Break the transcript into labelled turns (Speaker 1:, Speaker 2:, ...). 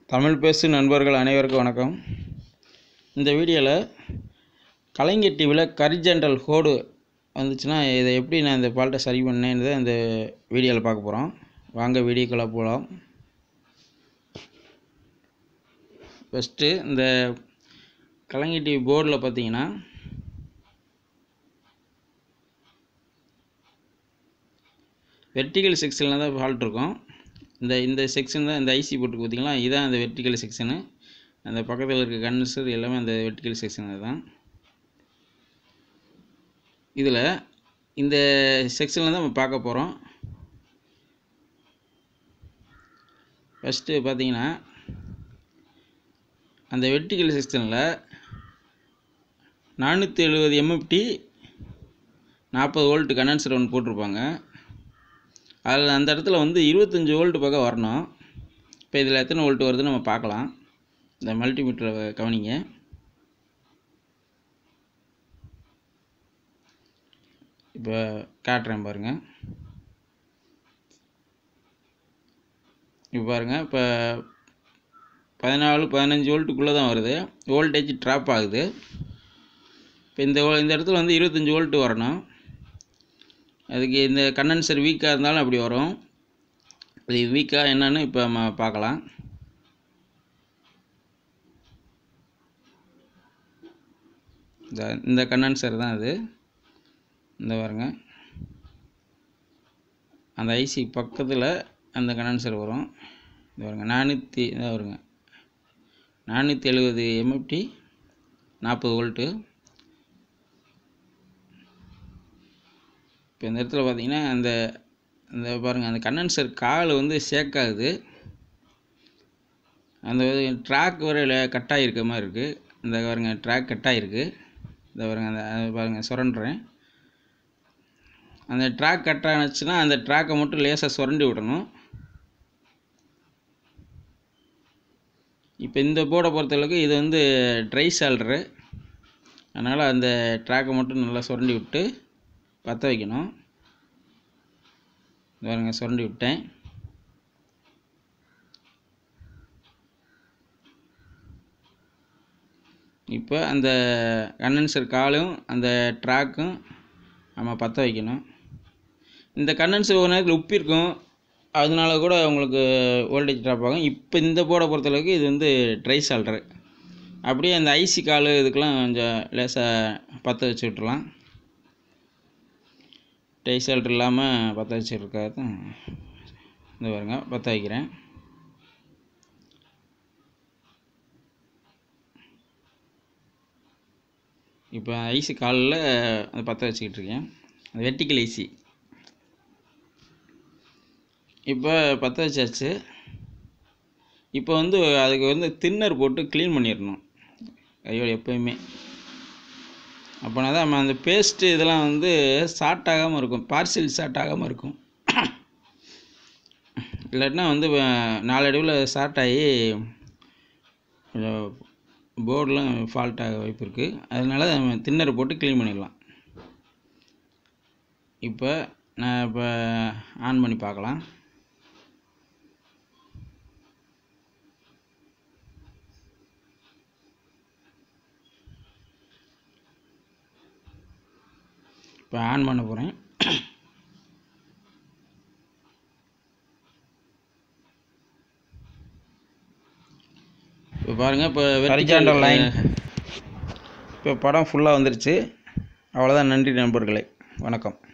Speaker 1: தமிழ் பேசும் நண்பர்கள் அனைவருக்கும் வணக்கம் இந்த வீடியோவில் கலைஞர் டிவியில் கரிஜென்டல் ஹோடு வந்துச்சுன்னா இதை எப்படி நான் இந்த ஃபால்ட்டை சரி பண்ணேன்றதை இந்த வீடியோவில் பார்க்க போகிறோம் வாங்க வீடியோக்குள்ளே போகலாம் ஃபஸ்ட்டு இந்த கலைஞர் டிவி போர்டில் பார்த்தீங்கன்னா வெர்டிகல் செக்ஷனில் தான் ஃபால்ட் இருக்கும் இந்த இந்த செக்ஷன் தான் இந்த ஐசி போட்டு பார்த்தீங்களா இதுதான் அந்த வெர்டிகல் செக்ஷனு அந்த பக்கத்தில் இருக்க கண்டன்சர் எல்லாமே அந்த வெர்டிகல் செக்ஷன் தான் இதில் இந்த செக்ஷனில் தான் நம்ம பார்க்க போகிறோம் ஃபஸ்ட்டு பார்த்தீங்கன்னா அந்த வெர்டிகல் செக்ஷனில் நானூற்றி எழுபது எம்எஃப்டி நாற்பது வோல்ட் கண்டன்சர் ஒன்று போட்டிருப்பாங்க அதில் அந்த இடத்துல வந்து இருபத்தஞ்சி வோல்ட் பக்கம் வரணும் இப்போ இதில் எத்தனை வோல்ட் வருதுன்னு நம்ம பார்க்கலாம் இந்த மல்டிமீட்டரில் கவனிங்க இப்போ காட்டுறேன் பாருங்கள் இப்போ பாருங்கள் இப்போ பதினாலு பதினஞ்சு வோல்ட்டுக்குள்ளே தான் வருது வோல்டேஜ் ட்ராப் ஆகுது இப்போ இந்த இந்த இடத்துல வந்து இருபத்தஞ்சி வோல்ட்டு வரணும் அதுக்கு இந்த கண்டன்சர் வீக்காக இருந்தாலும் அப்படி வரும் அது வீக்காக என்னன்னு இப்போ நம்ம பார்க்கலாம் இந்த இந்த கண்டன்சர் தான் அது இந்த பாருங்க அந்த ஐசி பக்கத்தில் அந்த கண்டன்சர் வரும் இந்த பாருங்க நானூற்றி இதாக வருங்க நானூற்றி எழுபது எம்எஃப்டி நாற்பது வோல்ட்டு இப்போ இந்த இடத்துல பார்த்தீங்கன்னா அந்த அந்த பாருங்கள் அந்த கண்டன்சர் கால் வந்து ஷேக் ஆகுது அந்த ட்ராக் வர கட் ஆகிருக்க மாதிரி இருக்குது இந்த பாருங்க ட்ராக் கட் ஆகிருக்கு இந்த பாருங்க அந்த அது பாருங்கள் சுரண்டுறேன் அந்த ட்ராக் கட் ஆனிச்சுன்னா அந்த ட்ராக்கை மட்டும் லேசாக சுரண்டி விடணும் இப்போ இந்த போர்டை பொறுத்தளவுக்கு இது வந்து ட்ரை சால்ட்ரு அதனால் அந்த ட்ராக்கை மட்டும் நல்லா சுரண்டி விட்டு பற்ற வைக்கணும் பாருங்க சுரண்டி விட்டேன் இப்போ அந்த கண்டன்சர் காலும் அந்த ட்ராக்கும் நம்ம பற்ற வைக்கணும் இந்த கண்டன்சர் ஒரு நேரத்தில் உப்பிருக்கும் அதனால கூட உங்களுக்கு வோல்டேஜ் ட்ராப் ஆகும் இப்போ இந்த போர்டை பொறுத்தளவுக்கு இது வந்து ட்ரை சால்ட்ரு அப்படியே அந்த ஐசி கால் இதுக்கெல்லாம் கொஞ்சம் லேசாக பற்ற வச்சு விட்றலாம் டைசால்ட் இல்லாமல் பற்ற வச்சுருக்காது இந்த பாருங்க பற்ற வைக்கிறேன் இப்போ ஐசி காலில் அதை பற்ற வச்சுக்கிட்டு இருக்கேன் அது வெட்டிக்கல் ஐசி இப்போ பற்ற வச்சாச்சு இப்போ வந்து அதுக்கு வந்து தின்னர் போட்டு க்ளீன் பண்ணிடணும் கையோட எப்போயுமே அப்போனா தான் நம்ம அந்த பேஸ்ட்டு இதெல்லாம் வந்து ஷார்ட் ஆகாமல் இருக்கும் பார்சல் ஷார்ட் ஆகாமல் இருக்கும் இல்லாட்டினா வந்து நாளடைவில் ஷார்ட் ஆகி கொஞ்சம் போர்டெலாம் ஃபால்ட் ஆக வாய்ப்பு இருக்குது அதனால் நம்ம தின்னரை போட்டு க்ளீன் பண்ணிடலாம் இப்போ நான் இப்போ ஆன் பண்ணி பார்க்கலாம் இப்போ ஆன் பண்ண போகிறேன் இப்போ பாருங்கள் இப்போ
Speaker 2: Horizontal line.
Speaker 1: இப்போ படம் ஃபுல்லாக வந்துருச்சு அவ்வளோதான் நன்றி நண்பர்களே வணக்கம்